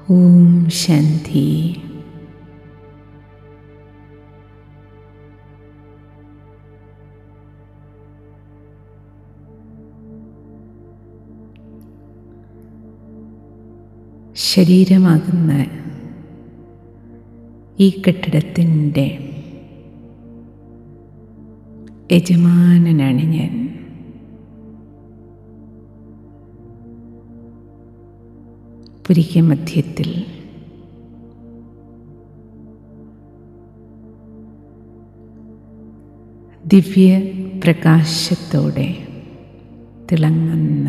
ഓം ശാന്തി ശരീരമാകുന്ന ഈ കെട്ടിടത്തിൻ്റെ യജമാനനാണ് ഞാൻ പുരിക മധ്യത്തിൽ ദിവ്യ പ്രകാശത്തോടെ തിളങ്ങുന്ന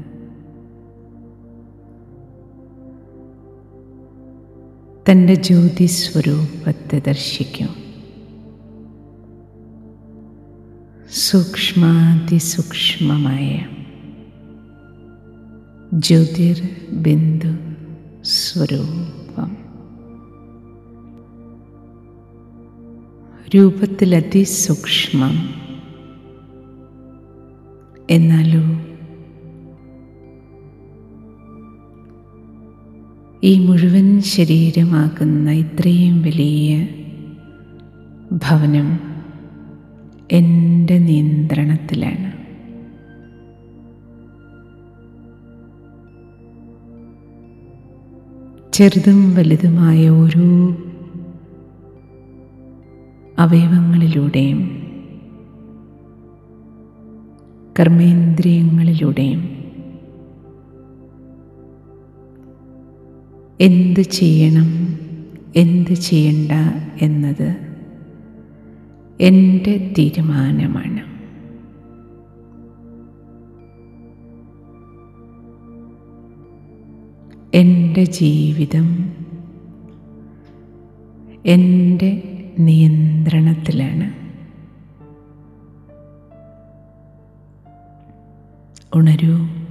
തൻ്റെ ജ്യോതി സ്വരൂപത്തെ ദർശിക്കും സൂക്ഷ്മാതിസൂക്ഷ്മമായ ജ്യോതിർ ബിന്ദു സ്വരൂപം രൂപത്തിൽ അതിസൂക്ഷ്മം എന്നാലോ ഈ മുഴുവൻ ശരീരമാകുന്ന ഇത്രയും വലിയ ഭവനം എൻ്റെ നിയന്ത്രണത്തിലാണ് ചെറുതും വലുതുമായ ഓരോ അവയവങ്ങളിലൂടെയും കർമ്മേന്ദ്രിയങ്ങളിലൂടെയും എന്ത് ചെയ്യണം എന്ത് ചെയ്യണ്ട എന്നത് എൻ്റെ തീരുമാനമാണ് എൻ്റെ ജീവിതം എൻ്റെ നിയന്ത്രണത്തിലാണ് ഉണരൂ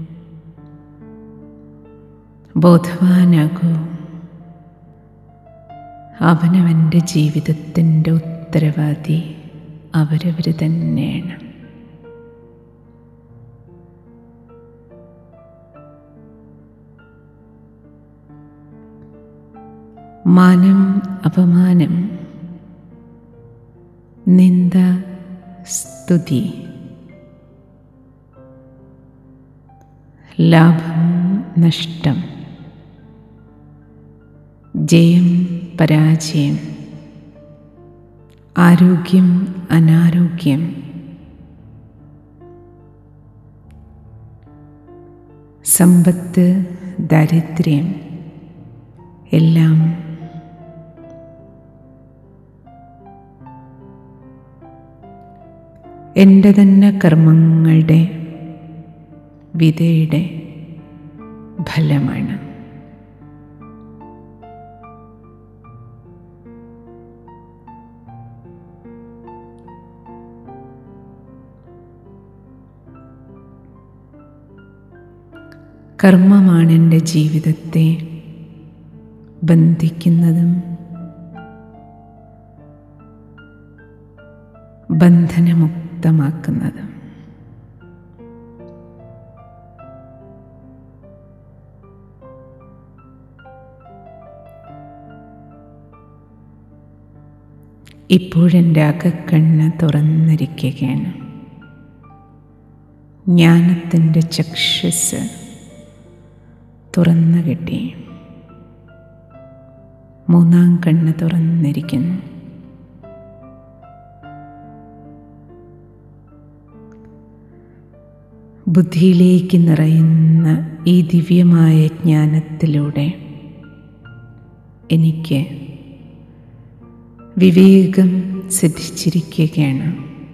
ബോധവാനാകൂ അവനവൻ്റെ ജീവിതത്തിൻ്റെ ഉത്തരവാദി അവരവർ തന്നെയാണ് മാനം അപമാനം നിന്ദ സ്തുതി ലാഭം നഷ്ടം ജയം പരാജയം ആരോഗ്യം അനാരോഗ്യം സമ്പത്ത് ദാരിദ്ര്യം എല്ലാം എൻ്റെ തന്നെ കർമ്മങ്ങളുടെ വിധയുടെ ഫലമാണ് കർമ്മമാണ് എൻ്റെ ജീവിതത്തെ ബന്ധിക്കുന്നതും ബന്ധനമുക്തമാക്കുന്നതും ഇപ്പോഴെൻ്റെ അകക്കണ്ണ് തുറന്നിരിക്കുകയാണ് ജ്ഞാനത്തിൻ്റെ ചക്ഷസ് തുറന്നു കിട്ടി മൂന്നാം കണ്ണ് തുറന്നിരിക്കുന്നു ബുദ്ധിയിലേക്ക് നിറയുന്ന ഈ ദിവ്യമായ ജ്ഞാനത്തിലൂടെ എനിക്ക് വിവേകം സിദ്ധിച്ചിരിക്കുകയാണ്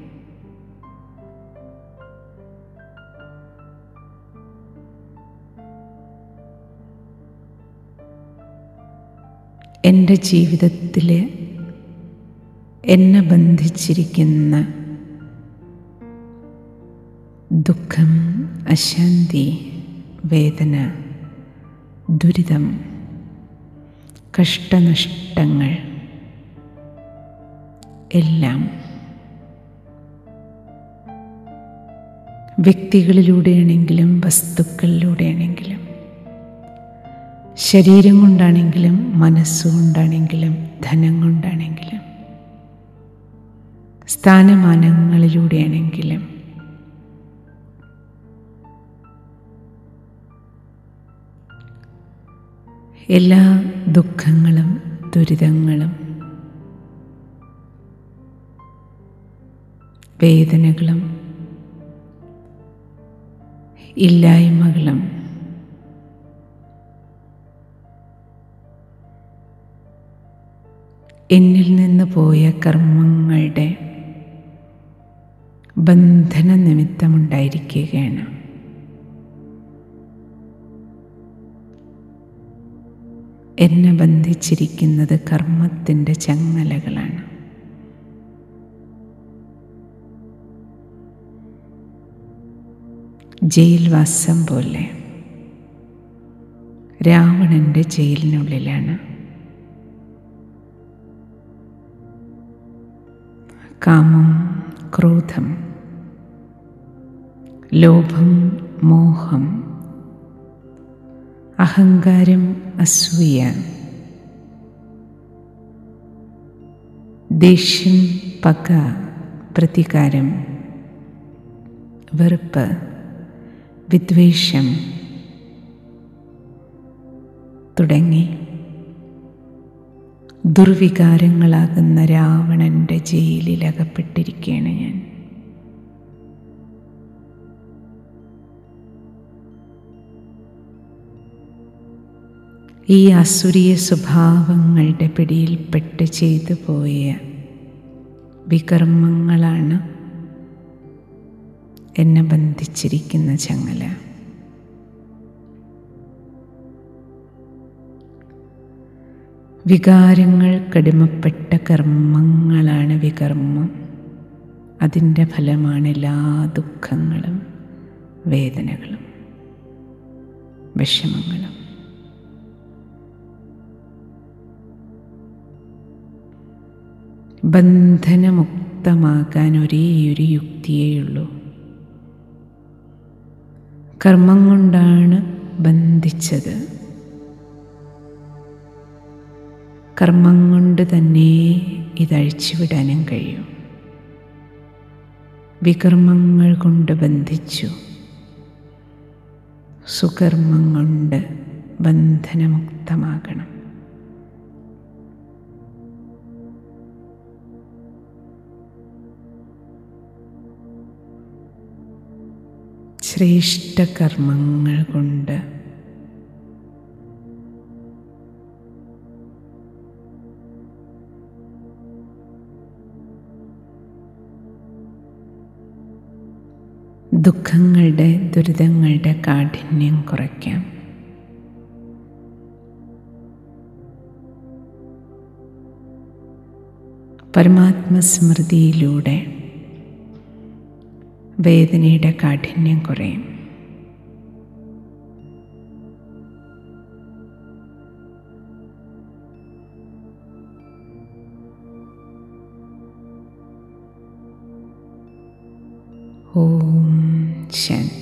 എൻ്റെ ജീവിതത്തിൽ എന്നെ ബന്ധിച്ചിരിക്കുന്ന ദുഃഖം അശാന്തി വേദന ദുരിതം കഷ്ടനഷ്ടങ്ങൾ എല്ലാം വ്യക്തികളിലൂടെയാണെങ്കിലും വസ്തുക്കളിലൂടെയാണെങ്കിലും ശരീരം കൊണ്ടാണെങ്കിലും മനസ്സുകൊണ്ടാണെങ്കിലും ധനം കൊണ്ടാണെങ്കിലും സ്ഥാനമാനങ്ങളിലൂടെയാണെങ്കിലും എല്ലാ ദുഃഖങ്ങളും ദുരിതങ്ങളും വേദനകളും ഇല്ലായ്മകളും എന്നിൽ നിന്ന് പോയ കർമ്മങ്ങളുടെ ബന്ധന നിമിത്തമുണ്ടായിരിക്കുകയാണ് എന്നെ ബന്ധിച്ചിരിക്കുന്നത് കർമ്മത്തിൻ്റെ ചങ്ങലകളാണ് ജയിൽവാസം പോലെ രാവണൻ്റെ ജയിലിനുള്ളിലാണ് കാമം ക്രോധം ലോഭം മോഹം അഹങ്കാരം അസൂയ ദേഷ്യം പക പ്രതികാരം വെറുപ്പ് വിദ്വേഷം തുടങ്ങി ദുർവികാരങ്ങളാകുന്ന രാവണൻ്റെ ജയിലിലകപ്പെട്ടിരിക്കുകയാണ് ഞാൻ ഈ അസുരീയ സ്വഭാവങ്ങളുടെ പിടിയിൽപ്പെട്ട് ചെയ്തു പോയ വികർമ്മങ്ങളാണ് എന്നെ ബന്ധിച്ചിരിക്കുന്ന ചങ്ങല വികാരങ്ങൾക്കടിമപ്പെട്ട കർമ്മങ്ങളാണ് വികർമ്മം അതിൻ്റെ ഫലമാണ് എല്ലാ ദുഃഖങ്ങളും വേദനകളും വിഷമങ്ങളും ബന്ധനമുക്തമാകാൻ ഒരേയൊരു യുക്തിയേയുള്ളൂ കർമ്മം കൊണ്ടാണ് ബന്ധിച്ചത് കർമ്മം കൊണ്ട് തന്നെ ഇതഴിച്ചുവിടാനും കഴിയും വികർമ്മങ്ങൾ കൊണ്ട് ബന്ധിച്ചു സുകർമ്മം കൊണ്ട് ബന്ധനമുക്തമാകണം ശ്രേഷ്ഠകർമ്മങ്ങൾ കൊണ്ട് ദുഃഖങ്ങളുടെ ദുരിതങ്ങളുടെ കാഠിന്യം കുറയ്ക്കാം പരമാത്മസ്മൃതിയിലൂടെ വേദനയുടെ കാഠിന്യം കുറയും ഓം ശാന്തി